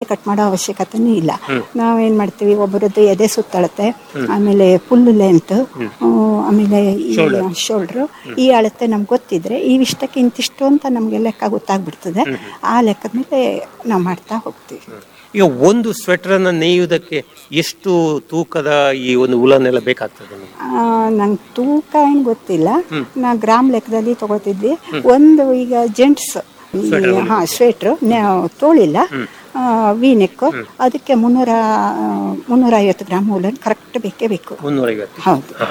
Cut ಮಾಡೋ ಅವಶ್ಯಕತೆನೂ ಇಲ್ಲ ನಾವೇನ್ ಮಾಡ್ತೀವಿ ಒಬ್ಬರದ್ದು ಎದೆ ಸುತ್ತಳತೆ ಆಮೇಲೆ ಫುಲ್ ಲೆಂತ್ ಆಮೇಲೆ ಈ ಶೋಲ್ಡ್ರು ಈ ಅಳತೆ ನಮ್ಗೆ ಗೊತ್ತಿದ್ರೆ ಇವಿಷ್ಟಕ್ಕೆ ಇಂತಿಷ್ಟು ಅಂತ ನಮ್ಗೆ ಲೆಕ್ಕ ಗೊತ್ತಾಗ್ಬಿಡ್ತದೆ ಆ ಲೆಕ್ಕದ ಮೇಲೆ ನಾವು ಮಾಡ್ತಾ ಹೋಗ್ತೀವಿ ಈಗ ಒಂದು ಸ್ವೆಟರ್ ಅನ್ನ ನೇಯುವುದಕ್ಕೆ ಎಷ್ಟು ತೂಕದ ಈ ಒಂದು ಉಲನ್ ಎಲ್ಲ ಬೇಕಾಗ್ತದೆ ನಿಮ್ಗೆ? ನಂಗೆ ತೂಕ ಏನು ಗೊತ್ತಿಲ್ಲ ನಾ ಗ್ರಾಮ್ ಲೆಕ್ಕದಲ್ಲಿ ತಗೋತಿದ್ವಿ ಒಂದು ಈಗ ಜೆಂಟ್ಸ್ ಹಾ ಸ್ವೆಟ್ರು ತೋಳಿಲ್ಲ ವಿ ನೆಕ್ ಅದಕ್ಕೆ ಮುನ್ನೂರ ಮುನ್ನೂರ ಐವತ್ತು ಗ್ರಾಮ್ ಉಲನ್ ಕರೆಕ್ಟ್ ಬೇಕೇ ಬೇಕು ಮುನ್ನೂರೈವತ್ತು ಹೌದು